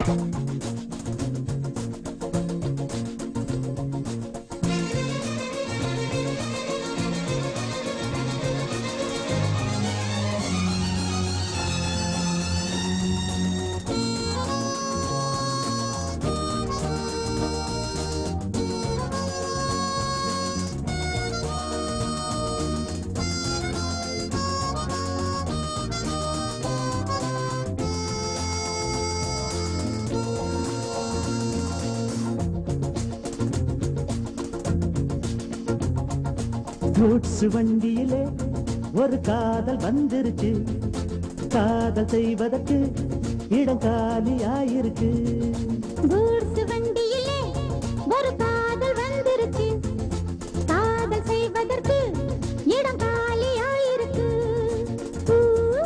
Goods வண்டியிலே ஒரு காதல் வந்துருச்சு காதல் செய்வதற்கு இடம் காலியாயிருக்கு கூட்ஸ் வண்டியிலே ஒரு காதல் வந்துருச்சு காதல் செய்வதற்கு இடம் காலியாயிருக்கு ஊ,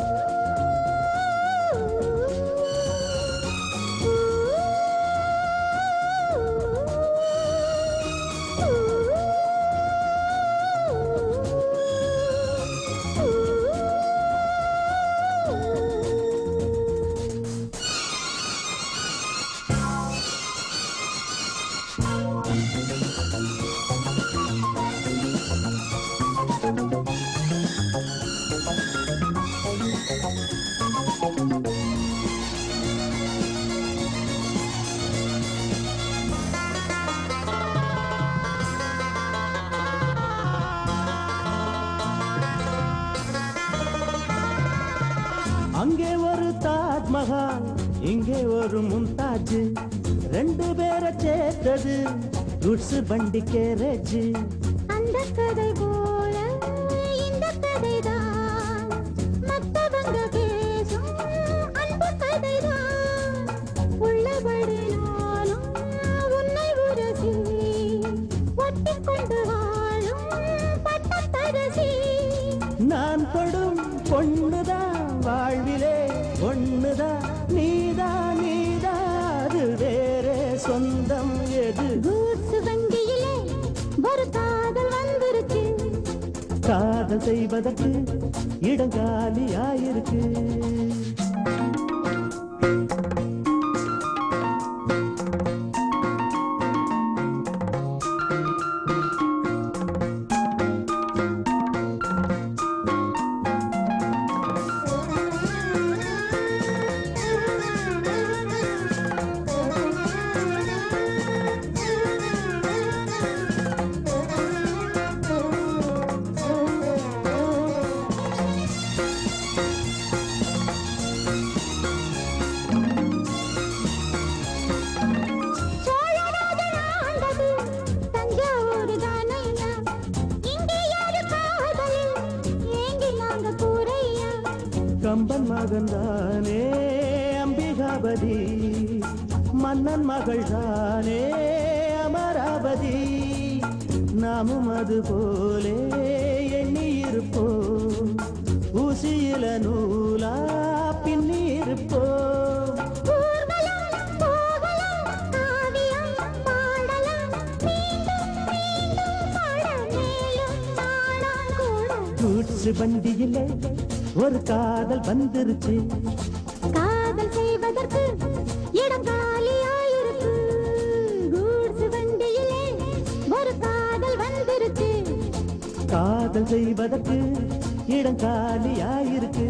அங்கே ஒரு தாஜ்மஹால் இங்கே ஒரு மும்தாஜ் ரெண்டு பேரை சேர்த்தது குட்ஸ் வண்டி கேரேஜ் அந்த கதை போல இந்த கதைதான் மத்தவங்க பேசும் அன்பு கதைதான் உள்ளபடி நானும் உன்னை உரசி ஒட்டிக் கொண்டு வாழும் பட்டத்தரசி நான் தொடும் பொண்ணுதான் வாழ்விலே ஒண்ணுதான் நீதான் நீதான் அது வேறே சொந்தம் எது கூட்ஸ் வண்டியிலே ஒரு காதல் வந்துருச்சு காதல் செய்வதற்கு இடம் காலியாயிருக்கு சோழராஜன் ஆண்டது தஞ்சாவூர் தானையா இங்கே யாரு காதலில் ஏங்கி நாங்க கூரையா கம்பன் மகன்தானே அம்பிகாபதி மன்னன் மகள் தானே அமராவதி நாமும் அது போலே எண்ணி இருப்போம் ஊசியில நூலா பின்னி இருப்போம் ஊர்வலம் போகலாம் காவியம் பாடலாம் மீண்டும் மீண்டும் பாட மேலும் நாடாம் கூட கூட்ஸ் வண்டியிலே ஒரு காதல் வந்துருச்சு காதல் செய்வதற்கு இடம் காலியாயிருக்கு கூட்ஸ் வண்டியிலே ஒரு காதல் வந்துருச்சு காதல் செய்வதற்கு இடம் காலியாயிருக்கு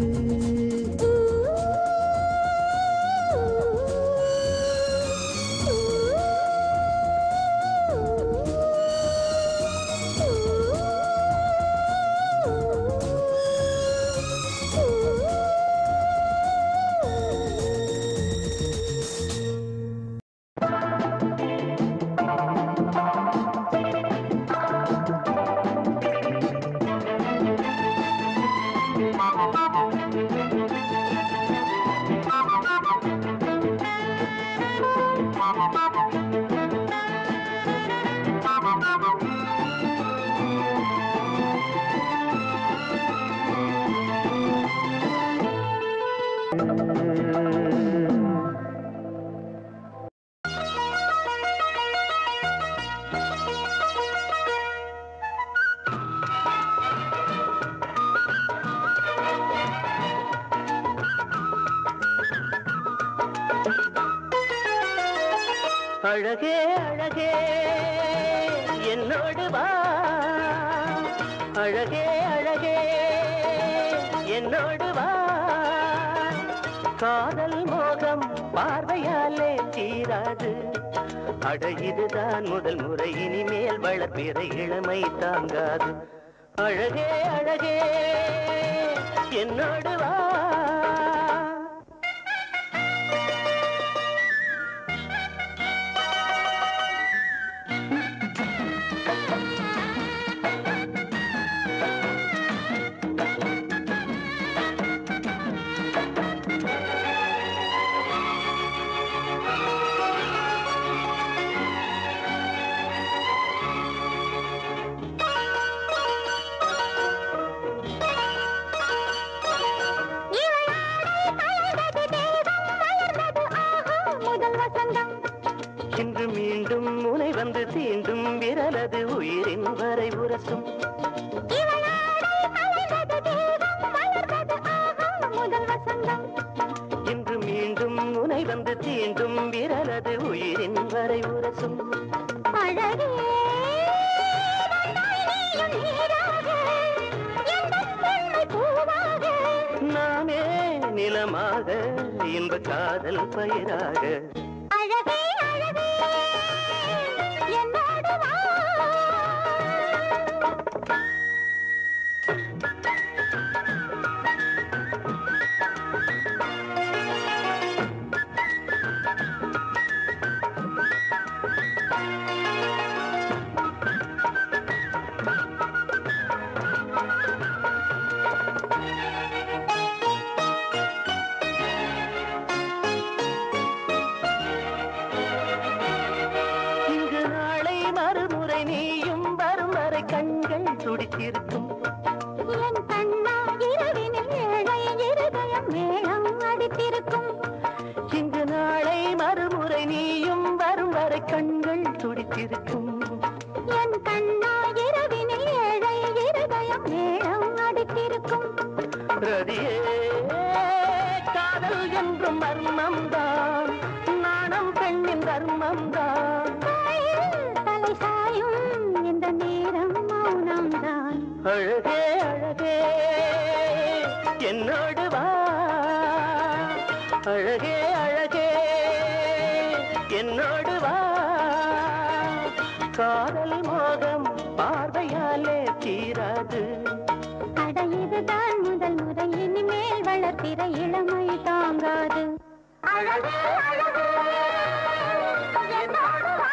அழகே அழகே என்னோடு வா அழகே அழகே என்னோடு வா காதல் மோகம் பார்வையாலே தீராது அட இதுதான் முதல் முறை இனிமேல் வளர்ப்பிற இளமை தாங்காது அழகே அழகே என்னோடு வா முதல் வசந்தம் இன்று மீண்டும் முனை வந்து தீண்டும் விரலது உயிரின் வரை உரசும் முதல் வசந்தம் இன்று மீண்டும் முனை வந்து தீண்டும் விரலது உயிரின் வரை உரசும் அழகே வந்தாய் நீயும் நீராக, எந்தன் பெண்மை பூவாக. நாமே நிலமாக இன்ப காதல் பயிராக அழகே அழகே என்னோடு வா இங்கு நாளை மறுமுறை நீயும் வரும் வரை கண்கள் துடித்திருக்கும் என் கண்ணா இரவினில் ஏழை இருதயம் மேளம் அடித்திருக்கும் இங்கு நாளை மறுமுறை நீயும் வரும் வரை கண்கள் துடித்திருக்கும் என் கண்ணா இரவினில் ஏழை இருதயம் மேளம் அடித்திருக்கும் ரதியே காதல் என்றும் மர்மம் தான் நாணம் பெண்ணின் தர்மம் தான் தலை சாயும் இந்த நேரம் மௌனம்தான் அழகே அழகே என்னோடு வா அழகே அழகே என்னோடு வா காதல் மோகம் பார்வையாலே தீராது அட இதுதான் முதல் முறை இனிமேல் வளர்த்திற இளமை தாங்காது அழகே அழகே என்னோடு வா.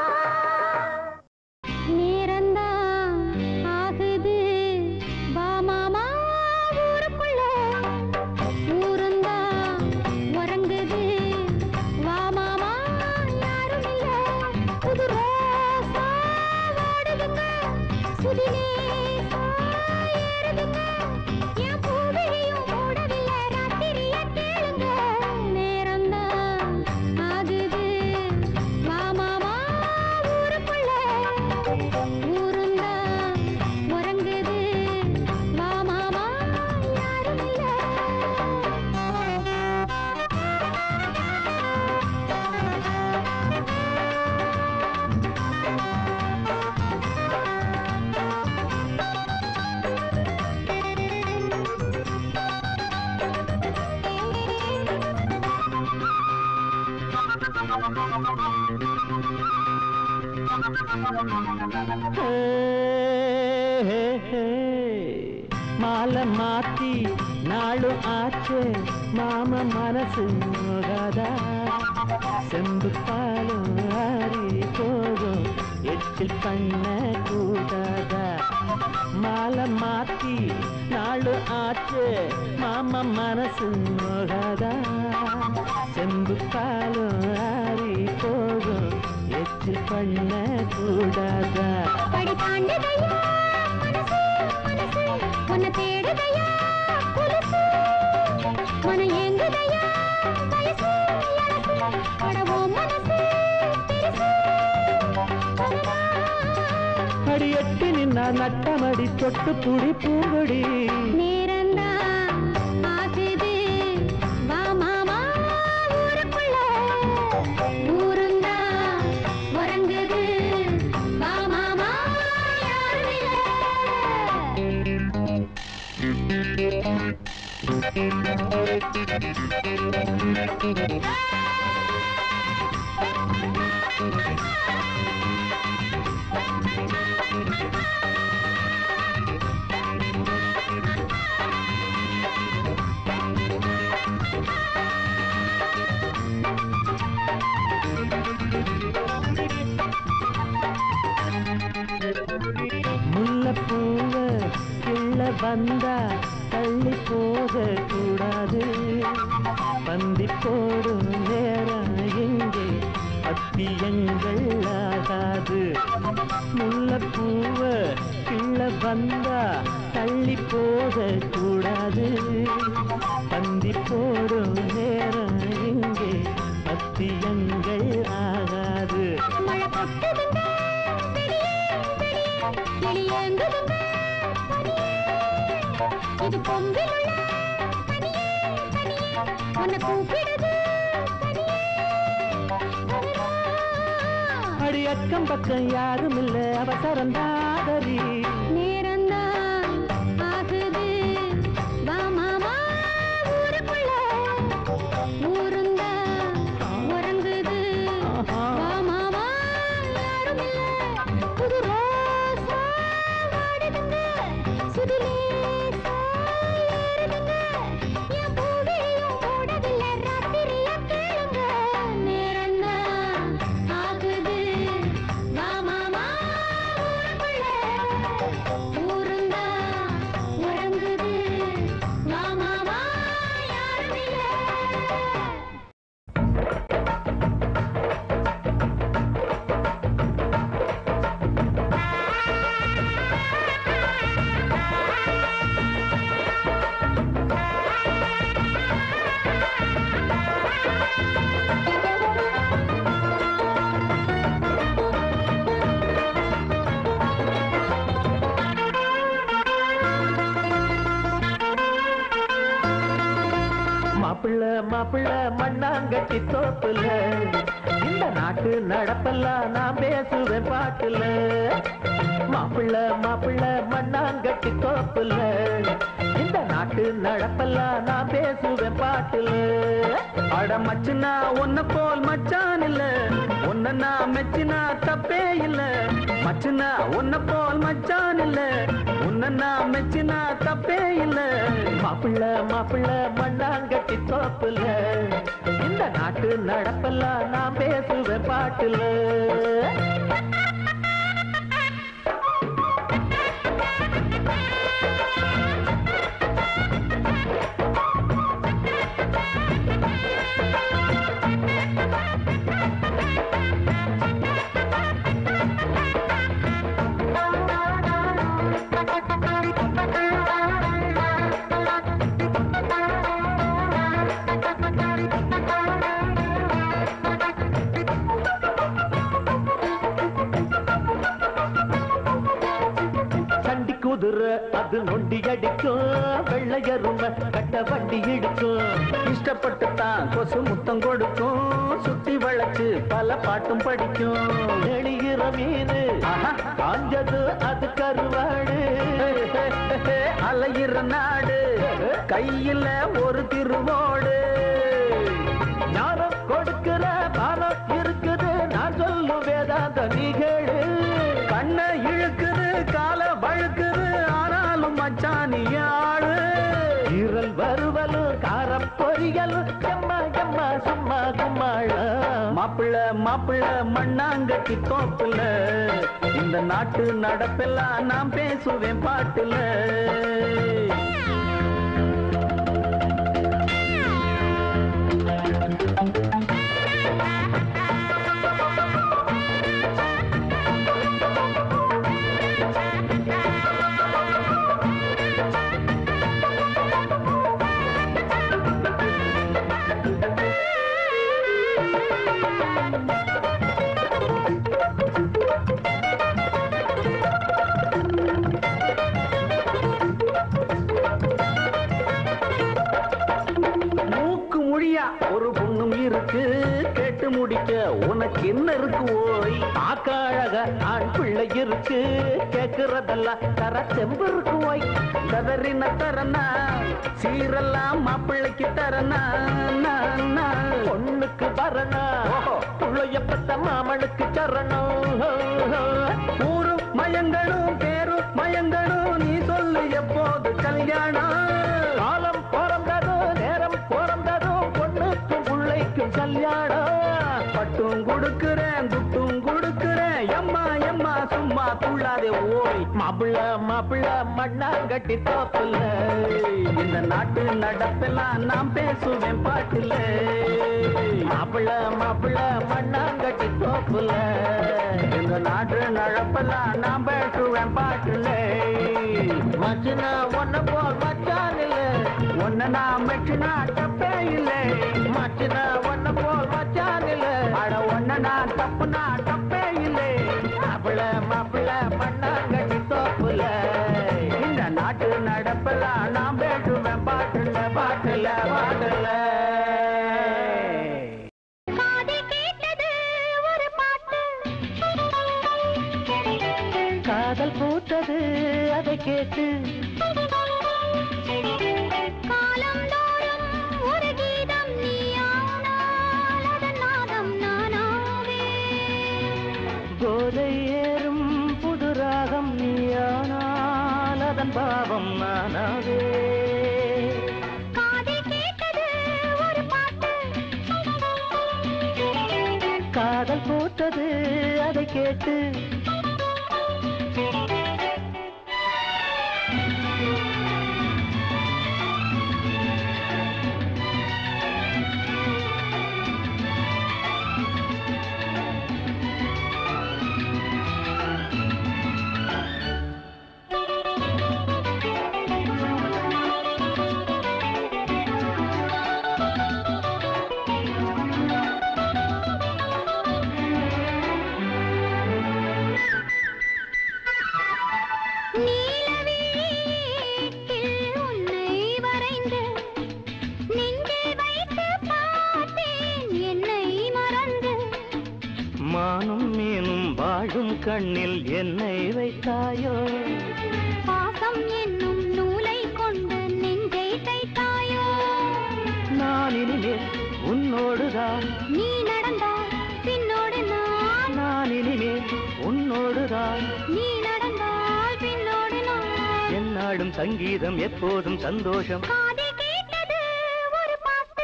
நேரந்தான் ஆகுது வா மாமா ஊருக்குள்ள ஊருந்தான் உறங்குது வா மாமா யாரும் இல்ல புது ரோசா ஓடுதுங்க சுதினேசா ஏறுதுங்க என் பூவிழியும் மூடவில்லை ராத்திரிய கேளுங்க நேரந்தான் ஆகுது வா மாமா ஊருக்குள்ள ஊருந்தான் உறங்குது வா மாமா யாரும் ஹே, ஹே, ஹே. மாலை மாத்தி நாளும் ஆச்சே மாம மனசு நோகாதா செம்பு பாலும் ஆறி போகும் எச்சில் பண்ண கூடாதா மாலை மாத்தி நாளும் ஆச்சே மாம மனசு நோகாதா செம்பு பாலும் ஆறி போகும் எச்சில் பண்ண கூடாதா படி தாண்டுதையா மனசு மனசு உன்னை தேடுதையா புதுசு மன ஏங்குதையா வயசு இளசு அடவோ மனசு பெருசு அடி எட்டி நின்னா நட்டமடி தொட்டு புடி பூங்கொடி நேரந்தான் ஆகுது வா மாமா ஊருக்குள்ள ஊருந்தான் முல்லைப்பூவ கிள்ள வந்தா தள்ளி போக கூடாது பந்தி போடும் நேரம் எங்கே அத்தியங்கள் ஆகாது முல்லைப்பூவ கிள்ள வந்தா தள்ளி போக கூடாது பந்தி போடும் நேரம் எங்கே அத்தியங்கள் ஆகாது மழை கொட்டுதுங்க வெளியே வெளியே வெளியேங்குதுங்க பனியே. இது கொம்பில் உள்ள கனியே கனியே உன்னை கூப்பிடுது கனியே கனியே. அடி அக்கம் பக்கம் யாரும் இல்ல அவசரம் தாதரி நேரந்தான் ஆகுது வா மாமா ஊருக்குள்ள ஊருந்தா உறங்குது ஆஹா. வா மாமா யாரும் இல்ல புது ரோசா வாடுதுங்க சுதிலேசா ஏறுதுங்க என் பூவிலும் ஓடவில்லை ராத்திரியா கேளுங்க நேரந்தான் ஆகுது வா மாமா ஊருக்குள்ள ஊருந்தா உறங்குது வா மாமா யாரும் இல்லை மாப்பிள்ள மாப்பிள்ள மண்ணாங்கட்டி தோப்புல இந்த நாட்டு நடப்பெல்லாம் நான் பேசுவேன் பாட்டுல மாப்பிள்ள மாப்பிள்ள மண்ணாங்கட்டி தோப்புல இந்த நாட்டு நடப்பெல்லாம் நான் பேசுவேன் பாட்டுல அட மச்சுனா உன்ன போல் மச்சான் இல்ல உன்ன நான் மெச்சினா தப்பே இல்ல மச்சுனா உன்ன போல் மச்சான் இல்ல உன்ன நான் மெச்சினா தப்பே இல்ல மாப்பிள்ள மாப்பிள்ள மண்ணாங்கட்டி தோப்புல இந்த நாட்டு நடப்பெல்லாம் நான் பேசுவேன் பாட்டுல சண்டி குதிரை அது நொண்டி அடிக்கும் வெள்ளையருமை கட்ட வண்டி இடிக்கும் இஷ்டப்பட்டு தான் கொசு முத்தம் கொடுக்கும் சுத்தி வளைச்சு பல பாட்டும் படிக்கும் நெளிகிற மீனு காஞ்சது அது கருவாடு அலையிற நாடு கையில ஒரு திருவோடு ஞானம் கொடுக்கிற பாரம் இருக்குது நான் சொல்லும் வேதாந்த நீகேடு கண்ணை இழுக்குது கால வழுக்குது ஆனாலும் மச்சானி ஆளு ஈரல் வருவலும் காரம் பொரியலும் எம்மா எம்மா சும்மா கும்மாள மாப்பிள்ள மாப்பிள்ள மண்ணாங்கட்டி தோப்புல இந்த நாட்டு நடப்பெல்லாம் நான் பேசுவேன் பாட்டுல மூக்கு மொழியா ஒரு பொண்ணும் இருக்கு கேட்டு முடிக்க உனக்கு என்ன இருக்கு ஓய் பார்க்க அழக ஆண் பிள்ளை இருக்கு கேக்குறதெல்லாம் தர செம்பு இருக்கு ஓய் கதறின தரனா சீரெல்லாம் மாப்பிள்ளைக்கு தரனா நான், நான். பொண்ணு மாமனுக்கு வரணும் புள்ளைய பெத்த மாமனுக்கு சரணம் ஊரும் மயங்களும் பேரும் மயங்களும் நீ சொல்லு எப்போது கல்யாணம் காலம் பிறந்ததும் நேரம் பிறந்ததும் பொண்ணுக்கும் பிள்ளைக்கும் கல்யாணம் பட்டும் கொடுக்கிறேன் துட்டும் கொடுக்கிறேன் எம்மா எம்மா சும்மா துள்ளாதே ஓய் மாப்பிள்ள மாப்பிள்ள மண்ணாங்கட்டி தோப்புல இந்த நாட்டு நடப்பெல்லாம் நான் பேசுவேன் பாட்டுல மாப்பிள்ள மாப்பிள்ள மண்ணாங்கட்டி தோப்புல இந்த நாட்டு நடப்பெல்லாம் நான் பேசுவேன் பாட்டுல மச்சுனா ஒன்ன போல் மச்சான் இல்ல ஒன்ன நான் மெச்சுனா தப்பே இல்ல மச்சுனா ஒன்ன போல் மச்சான் இல்ல அட ஒன்ன நான் தப்புனா தப்பே இல்ல மாப்பிள்ள மாப்பிள்ள மண்ணாங்கட்டி தோப்புல இந்த நாட்டு நடப்பெல்லாம் நான் பேசுவேன் பாட்டுல பாட்டுல பாட்டுல காதில் கேட்டது ஒரு பாட்டு காதல் பூத்தது அதை கேட்டு காலந்தோறும் ஒரு கீதம் நீயானால் அதன் நாதம் நானாவே போதை ஏறும் புது ராகம் நீயானால் அதன் பாவம் நானாவே காதில் கேட்டது ஒரு பாட்டு காதல் பூத்தது அதை கேட்டு நீலவீட்டில் உன்னை வரைந்து நெஞ்சில் வைத்து பார்த்தேன் என்னை மறந்து மானும் மீனும் வாழும் கண்ணில் என்னை வைத்தாயோ பாசம் என்னும் நூலை கொண்டு நெஞ்சை தைத்தாயோ நான் இனிமேல் உன்னோடுதான் நீ நடந்தால் பின்னோடு நான் நான் இனிமேல் உன்னோடுதான் நீ நடந்தால் பின்னோடு நான் என்னாடும் சங்கீதம் எப்போதும் சந்தோஷம் காதில் கேட்டது ஒரு பாட்டு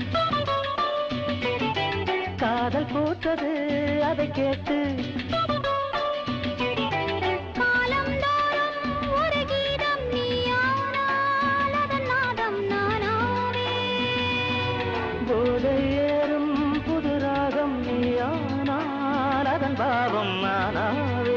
காதல் பூத்தது அதை கேட்டு காலந்தோறும் ஒரு கீதம் நீயானால் அதன் நாதம் நானாவே போதை ஏறும் புது ராகம் நீயானால் அதன் பாவம் நானாவே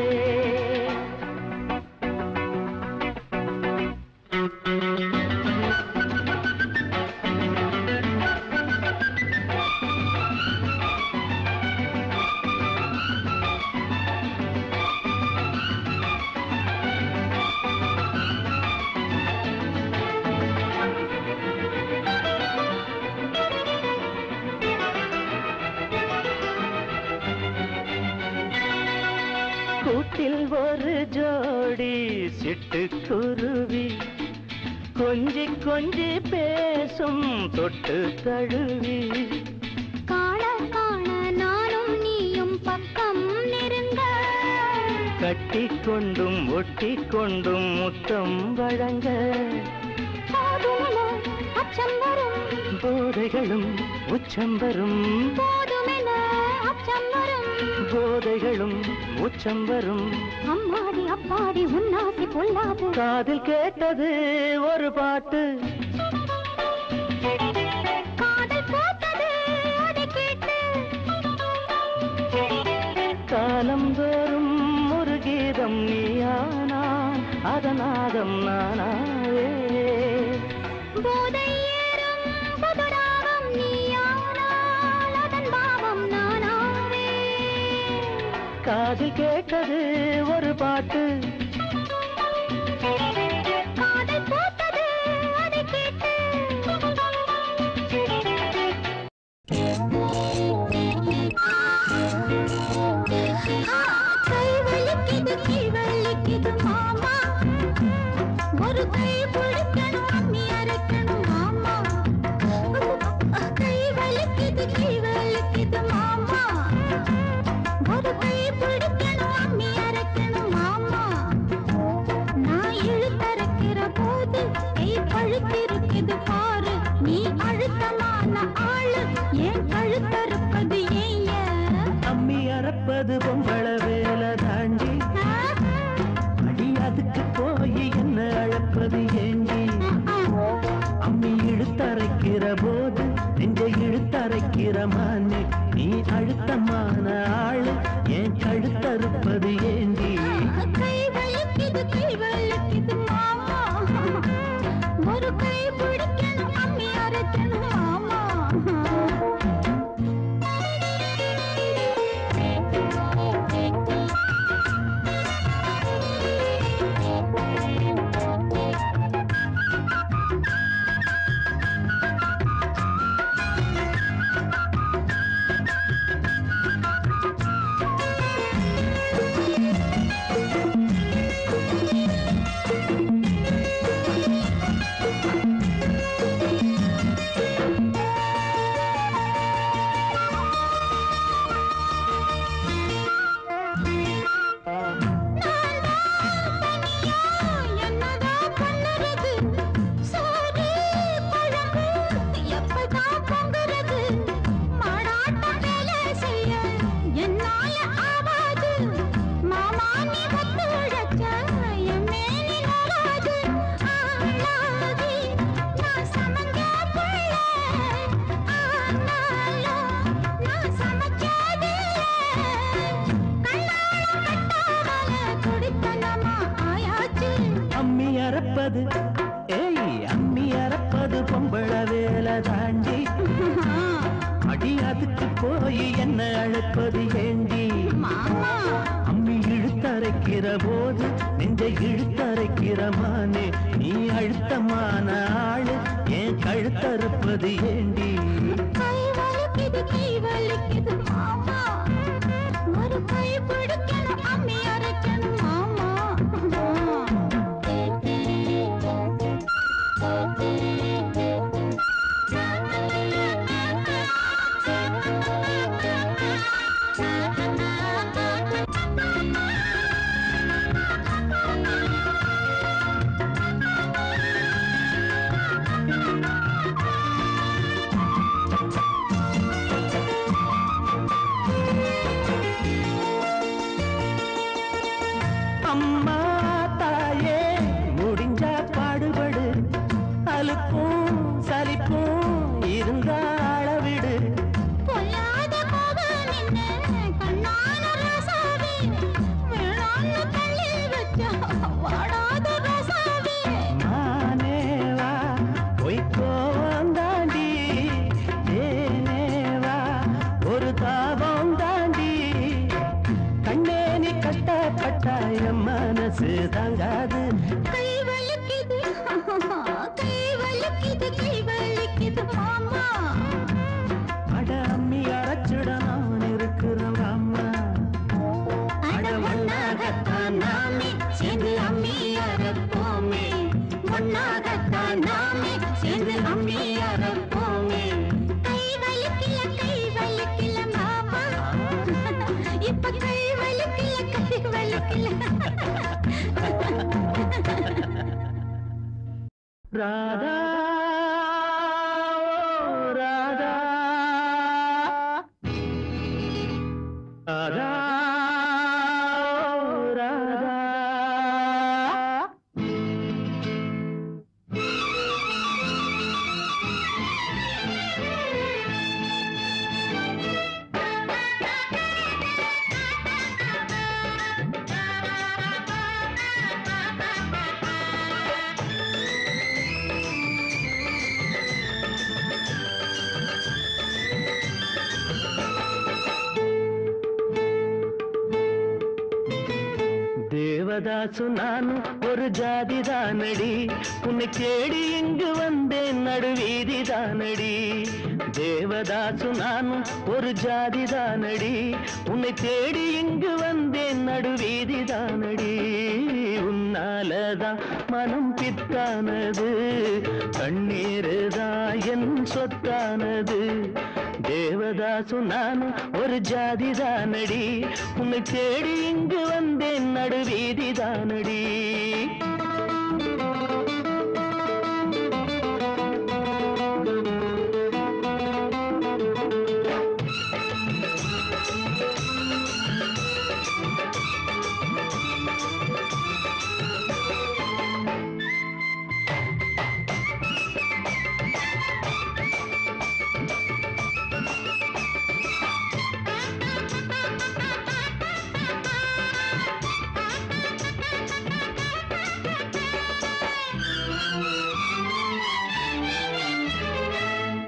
கூட்டில் ஒரு ஜோடி சிட்டுக்குருவி கொஞ்சி கொஞ்சி பேசும் தொட்டு தழுவி காண காண நானும் நீயும் பக்கம் நெருங்க கட்டி கொண்டும் ஒட்டி கொண்டும் முத்தம் வழங்க போதுமென அச்சம் வரும் போதைகளும் உச்சம் வரும் போதுமென அச்சம் வரும் போதைகளும் உச்சம் வரும் அம்மாடி அப்பாடி உன்னாசி பொல்லாது காதில் கேட்டது ஒரு பாட்டு காதல் போத்தது அதை கேட்டு காலம் தோறும் ஒரு கீதம் நீயானான் அதனாதம் நானாவே போதை ஏறும் புதுராகம் நீயானால் அதன் பாவம் நானாவே காதில் கேட்டது ஒரு பாட்டு காதல் போத்தது அதை கேட்டு கை வலிக்குது கை வலிக்குது மாமா ஒரு கை பிடிக்கணும் அம்மி அரைக்கணும் மாமா கை வலிக்குது அறுப்பது பொம்பள வேலை தாண்டி அடி அதுக்கு போய் என்ன அழப்பது ஏண்டி அம்மி இழுத்தரைக்கிற போது நெஞ்சை இழுத்தரைக்கிற மானே நீ அழுத்தமான ஆளு ஏன் கழுத்தறுப்பது ஏண்டி கை வலிக்குது கை வலிக்குது மாமா ஒரு கை பிடிக்கணும் அம்மி அரைக்கணும் மாமா என்னதான் பண்ணுறது சோறு குழம்பு எப்பதான் பொங்குறது மாடாட்டம் வேலை செய்ய என்னால ஆவாது மாமா நீ ஒத்துழைச்ச என் மேனி நோகாது ஆளாகி நான் சமஞ்ச புள்ள ஆனாலும் நான் சமைச்சதில்லை கண்ணால கட்டாமல குடித்தனமா ஆயாச்சு அம்மி அறப்பது ஏய் அம்மி அறப்பது பொம்பள வேலை தாண்டி அடி அதுக்கு போய் என்ன அழைப்பது ஏண்டி மாமா அம்மி இழுத்தரைக்கிற போது நெஞ்சை இழுத்தரைக்கிற மானே நீ அழுத்தமான ஆளு ஏன் கழுத்தறுப்பது ஏண்டி கை வலிக்குது கை வலிக்குது மாமா ஒரு கை பிடிக்கணும் அம்மி அரைக்கணும் மாமா அம்மா தாயே முடிஞ்சா பாடுபடு அலுப்பும் சலிப்பும் இருந்தா அளவிடு பொல்லாத கோபம் நின்னு கண்ணான ரசாவே வேளாண்ணு தள்ளில் வச்சா வாடாத ரசாவே மானேவா பொய்க்கோவம் தாண்டி ஏனேவா ஒரு தாபம் தாண்டி கண்ணே நீ கஷ்டப்பட்டா என் மனசு தாங்காது கை வலிக்குது கை வலிக்குது கை வலிக்குது மாமா அட அம்மி அரைச்சிட நான் இருக்கிறேன் அம்மா அட ஒன்னாகத்தான் நாமே சேர்ந்து அம்மி அரைப்போமே ஒன்னாகத்தான் நாமே சேர்ந்து அம்மி அரைப்போமே கை வலிக்கல கை வலிக்கல மாமா இப்ப கை வலிக்கல கை வலிக்கல ராதா ஓ ராதா ராதா ஓ ராதா தேவதாசு நானும் ஒரு ஜாதி தானடி உன்னை தேடி இங்கு வந்தேன் நடுவீதி தானடி தேவதாசு நானும் ஒரு ஜாதி தானடி உன்னை தேடி இங்கு வந்தேன் நடுவீதி தானடி உன்னாலதான் மனம் பித்தானது கண்ணீருதான் என் சொத்தானது தேவதாசு நானும் ஒரு ஜாதி தானடி உன்னை தேடி இங்கு வந்தேன் நடுவீதி தானடி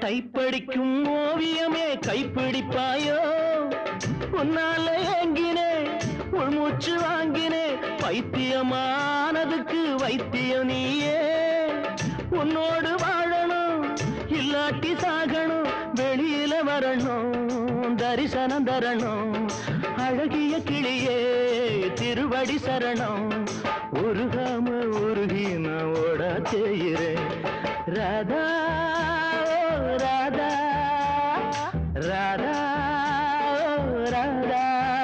டைப்படிக்கும் ஓவியமே கைப்பிடிப்பாயோ உன்னால ஏங்கினே உள்மூச்சு வாங்கினே பைத்தியமானதுக்கு வைத்தியம் நீயே உன்னோடு வாழணும் இல்லாட்டி சாகணும் வெளியில வரணும் தரிசனம் தரணும் அழகிய கிளியே திருவடி சரணம் உருகாம உருகி நான் ஓட செய்கிறேன் ராதா ஓ ராதா ராதா ஓ ராதா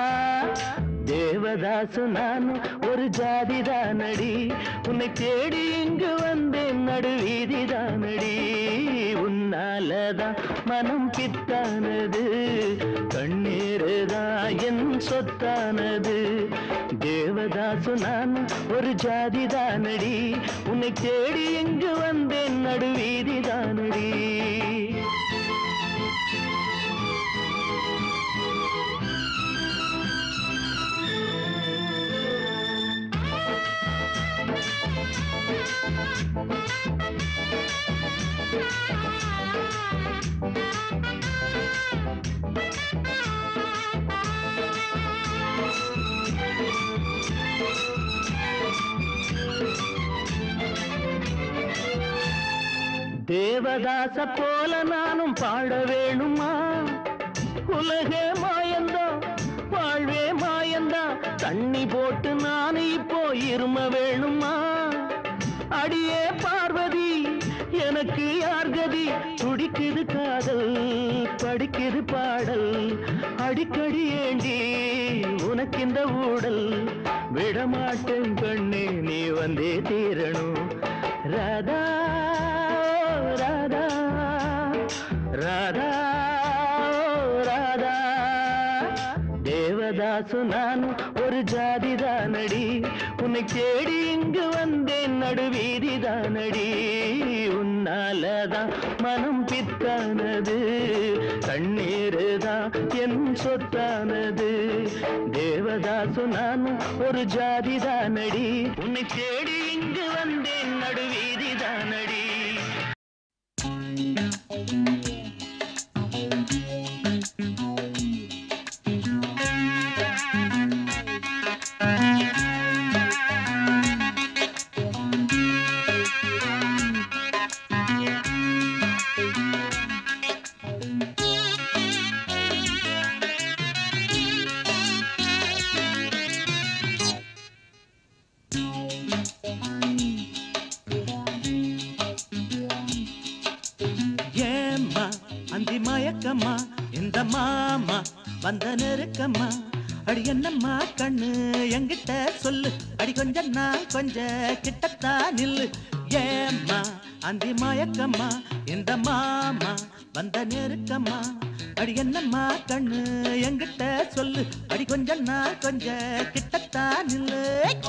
தேவதாசு நானும் ஒரு ஜாதிதானடி உன்னை தேடி இங்கு வந்தேன் நடுவீதிதானடி உன்னாலதான் மனம் பித்தானது கண்ணீருதான் என் சொத்தானது தேவதாசு நானும் ஒரு ஜாதிதானடி உன்னை தேடி இங்கு வந்தேன் நடுவீதிதானடி தேவதாச போல நானும் பாட வேணுமா உலகே மாயந்தா வாழ்வே மாயந்தா தண்ணி போட்டு நானு இப்போ இரும வேணுமா அடியே பார்வதி எனக்கு யார் கதி துடிக்குது காதல் படிக்குது பாடல் அடிக்கடி ஏண்டி உனக்கு இந்த ஊடல் விடமாட்டேன் கண்ணே நீ வந்தே தீரணும் ராதா ராதா ராதா ராதா தேவதாசு நான் ஒரு ஜாதிதானடி உன்னை தேடி இங்கு வந்தேன் நடுவீதிதானடி உன்னாலதான் மனம் பித்தானது கண்ணீருதான் என் சொத்தானது தேவதாசு நான் ஒரு ஜாதிதானடி உன்னை தேடி இங்கு வந்தேன் நடுவீதிதானடி ஏம்மா அந்தி மயக்கம்மா இந்த மாமா வந்த நெருக்கம்மா அடி என்னம்மா கண்ணு என்கிட்ட சொல்லு அடி கொஞ்ச நான் கொஞ்ச கிட்டத்தா நில்லு ஏம்மா அந்தி மயக்கம்மா இந்த மாமா வந்த நெருக்கம்மா அடி என்னம்மா கண்ணு என்கிட்ட சொல்லு அடி கொஞ்ச நான் கொஞ்ச கிட்டத்தா நில்லு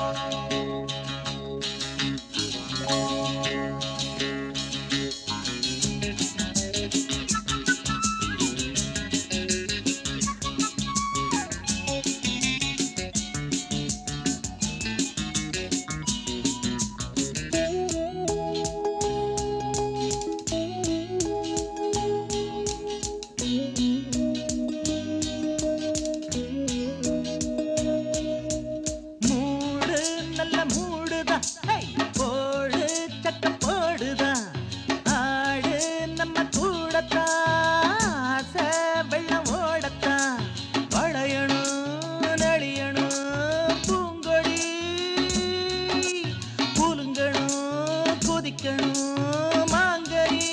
மூடு நல்ல மூடுதான் ஹை! போடு சட்ட போடுதான் ஆடு நம்ம கூடத்தான் ஆசை வெள்ளம் ஓடத்தான் வளையணும் நெளியணும் பூங்கொடி குலுங்கணும் குதிக்கணும் மாங்கனி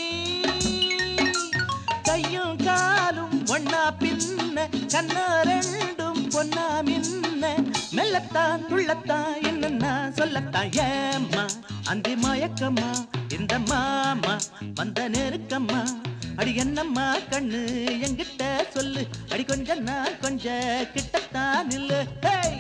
கையும் காலும் ஒன்னா பின்ன கண்ணா ரெண்டும் பொன்னா மின்ன மெல்லத்தான் துள்ளத்தான் என்னன்னா சொல்லத்தான் ஏம்மா அந்தி மயக்கம்மா இந்த மாமா வந்த நெருக்கம்மா அடி என்னம்மா கண்ணு என்கிட்ட சொல்லு அடி கொஞ்ச நான் கொஞ்ச கிட்டத்தான் நில்லு ஹேய்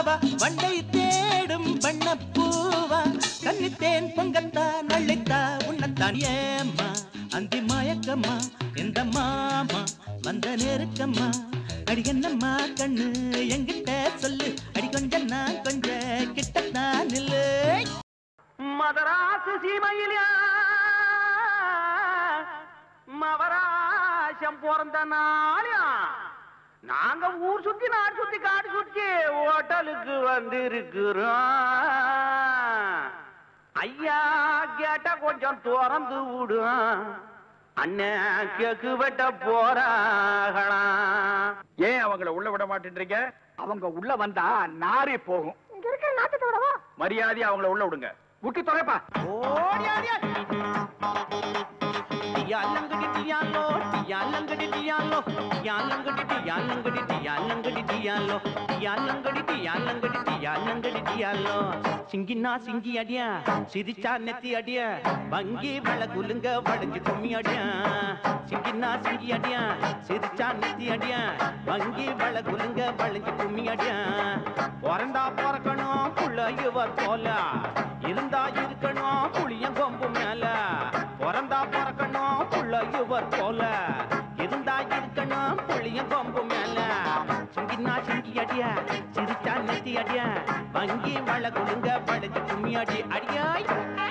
பூவா வண்டை தேடும் வண்ணப்பூவா கன்னித்தேன் பொங்கத்தா நள்ளித்தா உன்னத்தான் ஏம்மா அந்தி மயக்கம்மா எந்த மாமா வந்த நெருக்கம்மா அடி என்னம்மா கண்ணு எங்கிட்ட சொல்லு அடி கொஞ்சம் நான் கொஞ்ச கிட்டத்தான் நில்லு மதராசு சீமையிலே மவராசம் பிறந்த நாளியா நாங்க ஊர் சுத்தி நாடு சுத்தி காடு சுத்தி ஹோட்டலுக்கு வந்திருக்கிறோம் ஐயா கேட்டா கொஞ்சம் திறந்து விடும் அண்ணன் கேக்கு வெட்ட போறாகலாம் ஏன் அவங்கள உள்ள விட மாட்டேன்றீங்க அவங்க உள்ள வந்தா நாரே போகும் இங்க இருக்கிற நாத்தத்தோடவா மரியாதையா அவங்கள உள்ள விடுங்க விட்டு தொலைப்பா டியாலங்கடி டியாலோ டியாலங்கடி டியாலோ டியாலங்கடி டியாலங்கடி டியாலங்கடி டியாலோ டியாலங்கடி டியாலங்கடி டியாலங்கடி டியாலோ சிங்கினா சிங்கி அடியா சிரிச்சா நெத்தி அடியா வங்கி வள குலுங்க வளைஞ்சு கும்மி அடியா சிங்கினா சிங்கி அடியா சிரிச்சா நெத்தி அடியா வங்கி வள குலுங்க வளைஞ்சு கும்மி அடியா பிறந்தா பிறக்கணும் புள்ள இவர் போல இருந்தா இருக்கணும் புளியன் கொம்பு மேல பிறந்தா பிறக்கணும் புள்ள இவர் போல இருந்தா இருக்கணும் புளியன் கொம்பு மேல சிங்கினா சிங்கி அடியா சிரிச்சா நெத்தி அடியா வங்கி வள குலுங்க வளைஞ்சு கும்மி அடி அடியாய்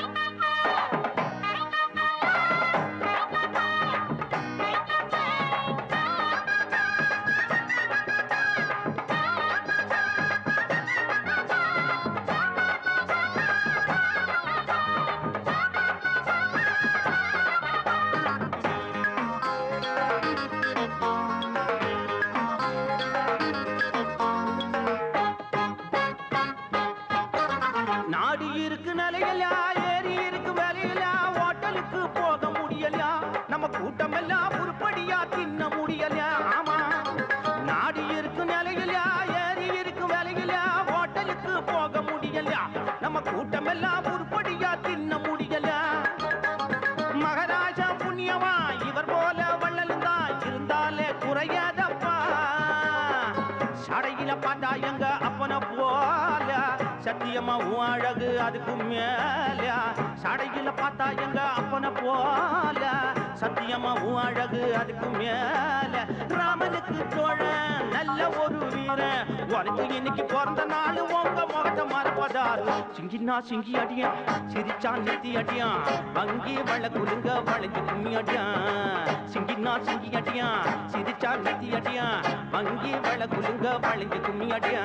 நாடு இருக்கு நிலையிலா ஏரி இருக்கு வேலையிலா ஹோட்டலுக்கு போக முடியலையா நம்ம கூட்டம் எல்லாம் உருப்படியா தின்ன முடியலையா ஆமா நாடு இருக்கு நிலையிலா ஏரி இருக்கு வேலையிலா ஹோட்டலுக்கு போக முடியலையா நம்ம கூட்டம் எல்லாம் உருப்படியா தின்ன முடியலையா மகாராஜா புண்ணியமா இவர் போல வள்ளலும் தான் இருந்தாலே குறையாதப்பா சடையில பார்த்தா எங்க அப்பன போல சத்தியமா உன் அழகு அதுக்கு மேல சடையில பார்த்தா எங்க அப்பன போல சத்தியமா உன் அழகு அதுக்கு மேல ராமனுக்கு தோழன் நல்ல ஒரு வீரன் உனக்கு இன்னைக்கு பிறந்த நாள் உங்க முகத்தை மறப்பதாரு சிங்கினா சிங்கி அடியா சிரிச்சா நெத்தி அடியா வங்கி வள குலுங்க வளைஞ்சு கும்மி அடியா சிங்கினா சிங்கி அடியா சிரிச்சா நெத்தி அடியா வங்கி வள குலுங்க வளைஞ்சு கும்மி அடியா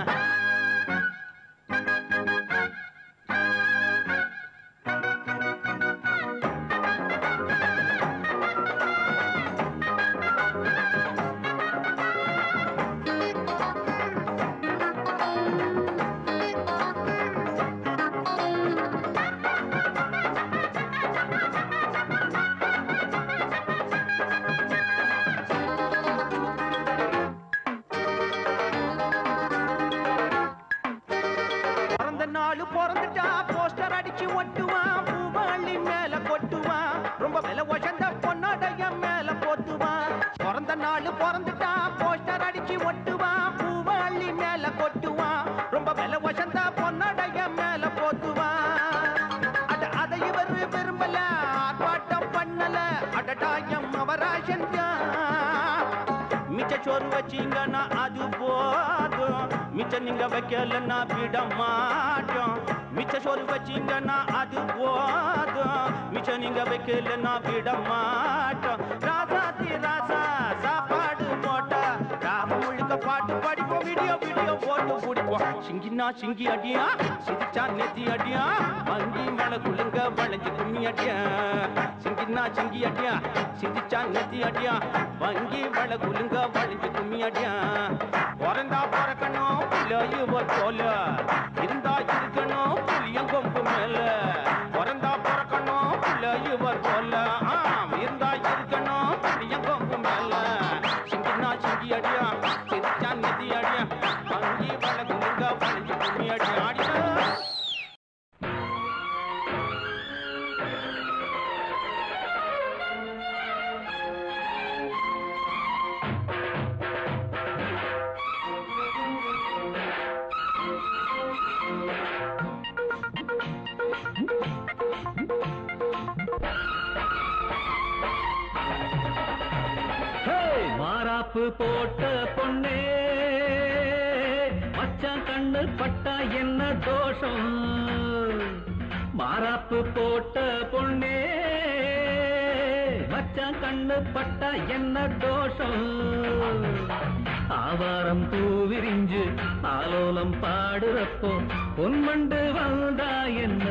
பிறந்த நாள் பிறந்துட்டா போஸ்டர் அடிச்சு ஒட்டுவான் பூவாளி மேல கொட்டுவான் ரொம்ப விலை உயர்ந்த பொன்னடைய மேல போத்துவான் பிறந்த நாள் பிறந்துட்டா போஸ்டர் அடிச்சு ஒட்டுவான் பூவாளி மேல கொட்டுவான் ரொம்ப விலை உயர்ந்த பொன்னடைய மேல போத்துவான் அட அதை இவர் விரும்பல ஆர்ப்பாட்டம் பண்ணல அடடாயம் அவராசன் மிச்ச சோறு வச்சீங்கன்னா அது போதும் மிச்ச நீங்க வைக்கலன்னா விட மாட்டோம் மிச்ச சோறு வச்சீங்கன்னா அது போதும் மிச்ச நீங்க வைக்கலன்னா விட மாட்டோம் ராசாத்தி ராசா சாப்பாடு போட்டா ராம முழுக்க பாட்டு படிப்போம் வீடியோ வீடியோ போட்டு பிடிப்போம் சிங்கினா சிங்கி அடியா சிரிச்சா நெத்தி அடியா வங்கி மலை குலுங்க வளைஞ்சு கும்மி அடியா சிங்கினா சிங்கி அடியா சிரிச்சா நெத்தி அடியா வங்கி வள குலுங்க வளைஞ்சு கும்மி அடியா பிறந்தா பிறக்கணும் பிள்ளையுவர் போல இருந்தா இருக்கணும் புளியன் கொம்பு மேல பிறந்தா பிறக்கணும் பிள்ளையுவர் போல ஆ, இருந்தா இருக்கணும் புளியன் கொம்பு மேல சிங்கினா சிங்கி அடியா சிரிச்சா நெத்தி அடியா வங்கி வள குலுங்க வளைஞ்சு கும்மி அடியா அடியா மாறாப்பு போட்ட பொண்ணே மச்சான் கண்ணு பட்டா என்ன தோஷம் மாறாப்பு போட்ட பொண்ணே மச்சான் கண்ணு பட்டா என்ன தோஷம் ஆவாரம் பூ விரிஞ்சு ஆலோலம் பாடுறப்போ பொன்மண்டு வந்தா என்ன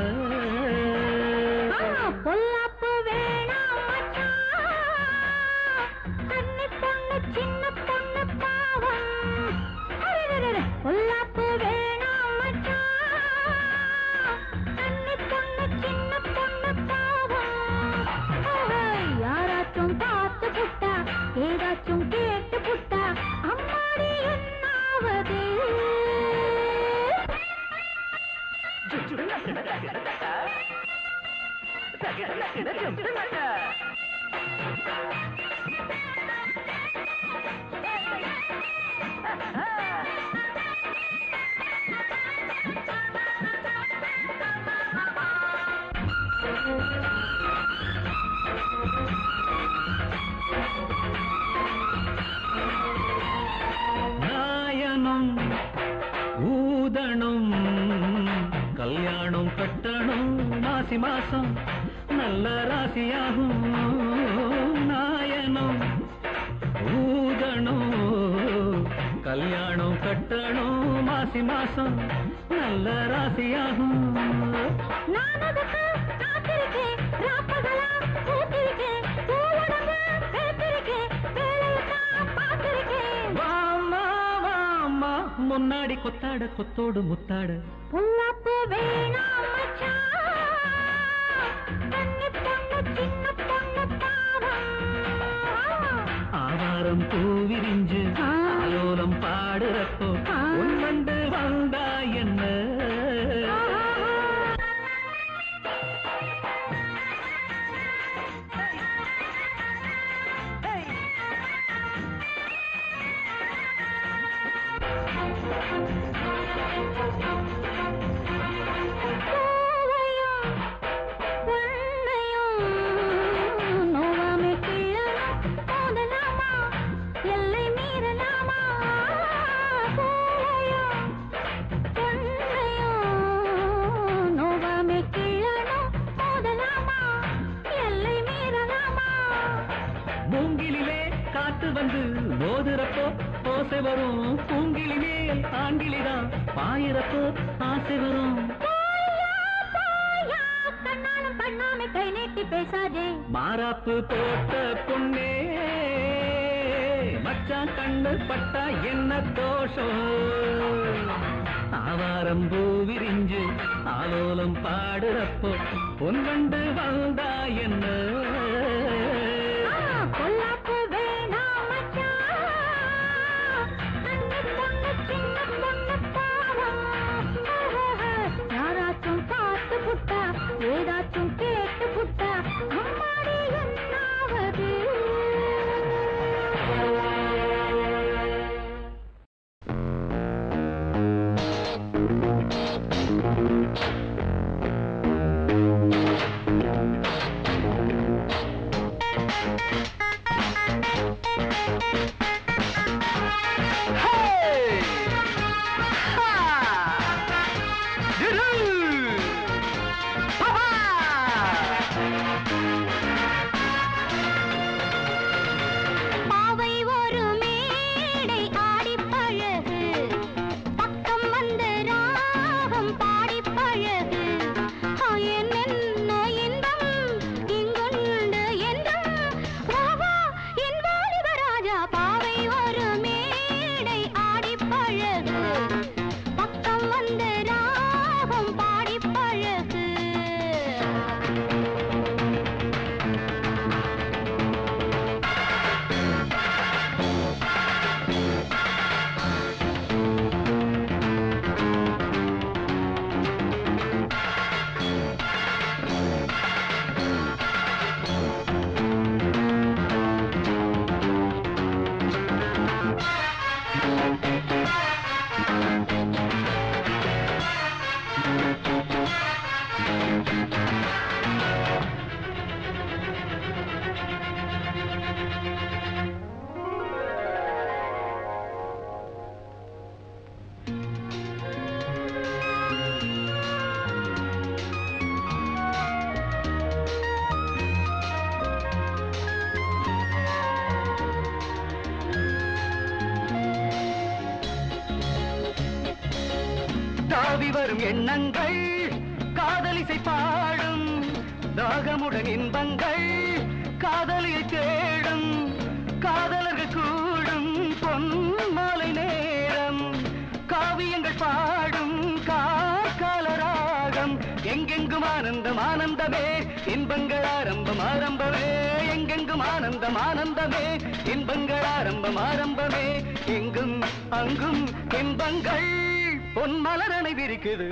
பொல்லாப்பு வேணாம் மச்சான் கன்னி பொண்ணு சின்ன பொண்ணு பாவம் அரரரர, பொல்லாப்பு வேணாம் மச்சான் கன்னி பொண்ணு சின்ன பொண்ணு பாவம் ஓஹோய், யாராச்சும் பார்த்து புட்டா ஏதாச்சும் கேட்டு புட்டா அம்மாடி என்னாவது நாயனம் ஊதணும் கல்யாணம் கட்டணும் மாசி மாசம் நல்ல ராசியாகும் நாயனம் ஊதணும் கல்யாணம் கட்டணும் மாசி மாசம் நல்ல ராசியாகும் நான் அதுக்கு காத்திருக்கேன் ராப்பகலா பூத்திருக்கேன் பூவுடம்பு பேத்திருக்கேன் வேலையத்தான் பார்த்திருக்கேன் வாமா வாமா முன்னாடி கொத்தாட கொத்தோடு முத்தாட பொல்லாப்பு வேணாம் மச்சான் கன்னி பொண்ணு சின்ன பொண்ணு பாவம் ஆவாரம் பூ விரிஞ்சு ஆ. ஆலோலம் பாடுறப்போ ஆ. உன்வண்டு வந்தா என்ன பூவையும் பொன்னையும் நோவாமே கிள்ளணும் மோதலாமா எல்லை மீறலாமா பூவையும் பொன்னையும் நோவாமே கிள்ளணும் மோதலாமா எல்லை மீறலாமா மூங்கிலிலே காத்து வந்து மோதுறப்போ ஓசை வரும் பூங்கிலி மேல் ஆங்கிலிதான் பாயிரப்போ ஆசை வரும் போயா போயா கண்ணாலும் பண்ணாம கை நீட்டி பேசாதே மாறாப்பு போட்ட பொண்ணே மச்சான் கண்ணு பட்டா என்ன தோஷம் ஆவாரம் பூ விரிஞ்சு ஆலோலம் பாடுறப்போ பொன்வண்டு வந்தா என்ன ஆ, பொல்லாப்பு வேணாம் மச்சான். அன்னி பொண்ணு சின்ன பொண்ணு பாவம். ஆஹாஹா, யாராச்சும் பார்த்து புட்டா ஏதாச்சும் கேட்டு புட்டா அம்மாடி என்னாவது தாவி வரும் எண்ணங்கள் காதலிசை பாடும் தாகமுடன் இன்பங்கள் காதலியை தேடும் காதலர்கள் கூடும் பொன் மாலை நேரம் காவியங்கள் பாடும் கார்கால ராகம் எங்கெங்கும் ஆனந்தம் ஆனந்தமே இன்பங்கள் ஆரம்பம் ஆரம்பமே எங்கெங்கும் ஆனந்தம் ஆனந்தமே இன்பங்கள் ஆரம்பம் ஆரம்பமே எங்கும் அங்கும் இன்பங்கள் பொன் மலரனை விரிக்குது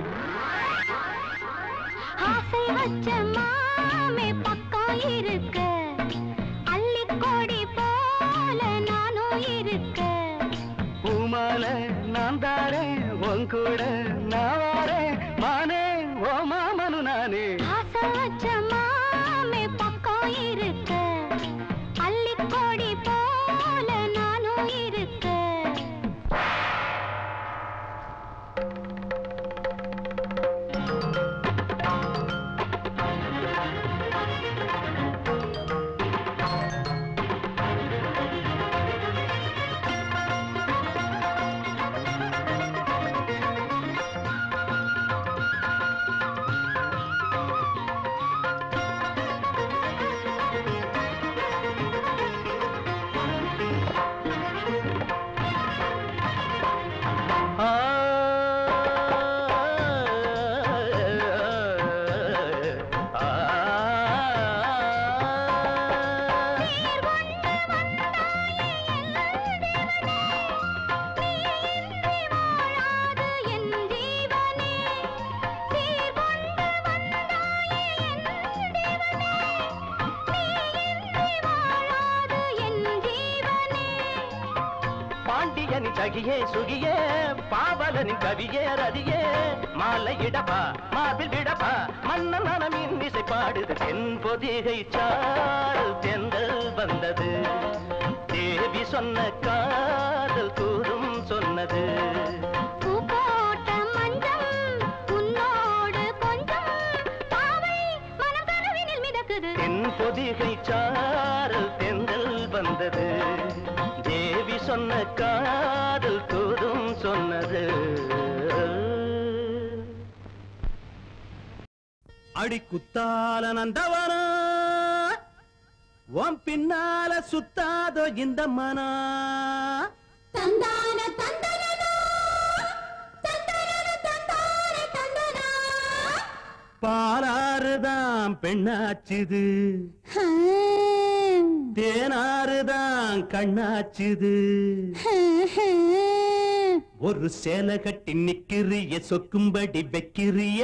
ஆசை வச்ச மாமே பக்கம் இருக்க அள்ளிக்கொடி போல நானும் இருக்க பூமால நான் தாரேன் உன் கூட நான் வாரேன் மானே ஓ மாமனு நானே ஆசை வச்ச மாமே பக்கம் இருக்க அள்ளிக்கொடி போல நானும் இருக்க ஆ, ஆ, வாழாது என் ஜீவனே சீர் கொண்டு வந்தாயே என் தேவனே நீ இன்றி வாழாது என் ஜீவனே பாண்டியனின் சகியே சுகியே பாவலனின் கவியே ரதியே மாலை இடப்பா மார்பில் விடப்பா மன்னன் மனமின் இசை பாடுது தென் பொதிகை சாரல் தெந்தல் வந்தது தேவி சொன்ன காதல் கூறும் சொன்னது பூ போட்ட மஞ்சம் உன்னோடு கொஞ்சம் பாவை மனம் கனவினில் மிதக்குது தென் பொதிகை சாரல் தெந்தல் வந்தது தேவி சொன்ன காதல் கூறும் சொன்னது அடி குத்தால நந்தவனா உன் பின்னால சுத்தாதோ இந்த மனா தந்தான தந்தனனா தந்தனன தந்தான தந்தனா பாலாறுதான் பெண்ணாச்சுது தேனாறுதான் கண்ணாச்சுது ஒரு சேலை கட்டி நிக்கிறிய சொக்கும்படி வைக்கிறிய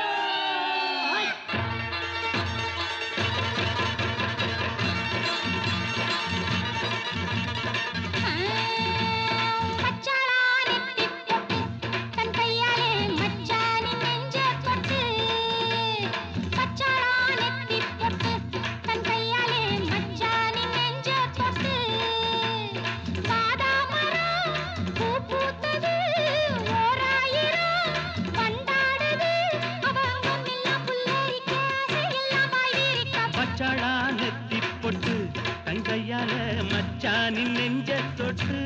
பச்சாளானே திப்பொட்டு தன் கையாலே மச்சானி நெஞ்ச தொட்டு பச்சாளானே திப்பொட்டு தன் கையாலே மச்சானி நெஞ்ச தொட்டு பாதாமரம் பூ பூத்தது ஓராயிரம் கொண்டாடுது அவன் முன்னெல்லாம் புல்லரிக்க ஆசையில்லாமாய் வீரிக்க பச்சாளா நெத்தி பொட்டு தங்கையால மச்சானின் நெஞ்ச தொட்டு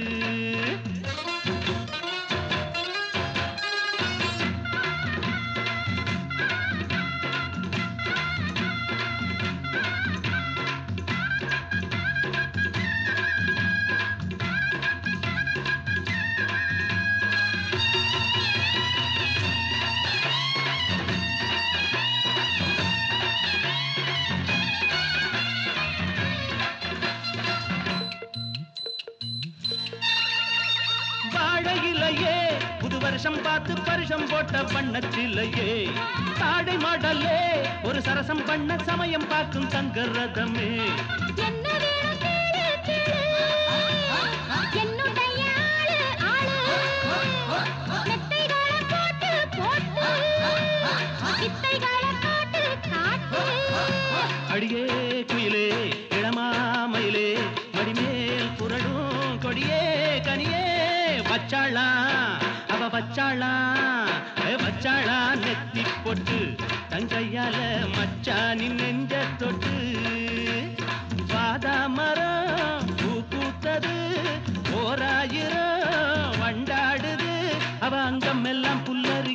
வாழையிலையே புது வருஷம் பார்த்து பரிசம் போட்ட பண்ணச்சிலையே தாடை மாடலே ஒரு சரசம் பண்ண சமயம் பார்க்கும் தங்க ரதமே என்ன வேணும் கேளு கேளு என்னுடைய ஆளு ஆளு மெத்தைகளை போட்டு போட்டு வித்தைகளை போட்டு காட்டு அடியே குயிலே இளமாமயிலே மடிமேல் புரடும் கொடியே கனியே வச்சாளா அவ வச்சாளா ஏ வச்சாளா நெத்தி பொட்டு தங்கையால மச்சானின் நெஞ்ச தொட்டு வாதா மரம் பூ பூத்தது ஓராயிரம் வண்டாடுது அவ அங்கம் எல்லாம் புல்லரி